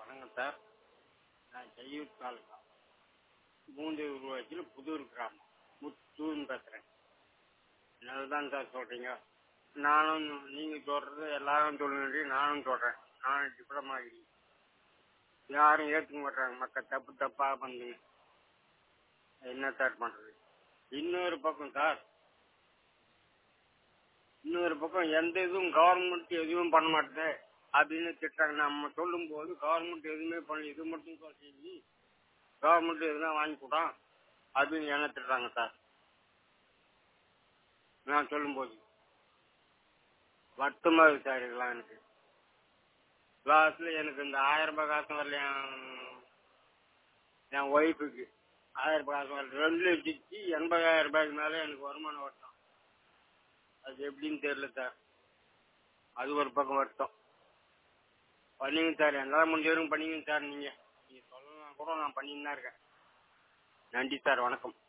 வணக்கம் சார் நான் செய்யூர் தாலுகா மூன்று ஊராட்சியில் புதூர் கிராமம் முத்துன்னு பேசுகிறேன் என்னதான் சார் சொல்கிறீங்க நானும் நீங்கள் சொல்கிறது எல்லாரும் சொல்லுங்க நானும் சொல்கிறேன் நானும் டிப்ளமா ஆகி யாரும் ஏற்றுக்க மாட்டாங்க மக்கள் தப்பு தப்பாக பண்ணுங்க என்ன சார் பண்ணுறது இன்னொரு பக்கம் சார் இன்னொரு பக்கம் எந்த இதுவும் கவர்மெண்ட் எதுவும் பண்ண மாட்டேது அப்படின்னு திட்டுறாங்க நம்ம சொல்லும்போது கவர்மெண்ட் எதுவுமே பண்ணல இது மட்டும் சொல்லி கவர்மெண்ட் எதுனா வாங்கி கூடான் அப்படின்னு என்ன திட்டுறாங்க சார் நான் சொல்லும்போது வருத்தமாக இருக்கு சார் இதெல்லாம் எனக்கு லாஸ்ட்ல எனக்கு இந்த ஆயிரம் ரூபாய் காசு வரல என் என் ஒய்ஃபுக்கு ஆயிரம் ரூபாய் காசு வரல ரெண்டு லட்சத்தி எண்பதாயிரம் ரூபாய்க்கு மேலே எனக்கு வருமானம் வருத்தம் அது எப்படின்னு தெரியல சார் அது ஒரு பக்கம் வருத்தம் பண்ணிங்க சார் என்னால் முடிஞ்ச வரைக்கும் பண்ணிங்க சார் நீங்கள் நீங்கள் சொல்லலாம் கூட நான் பண்ணின்னு தான் இருக்கேன் நன்றி சார் வணக்கம்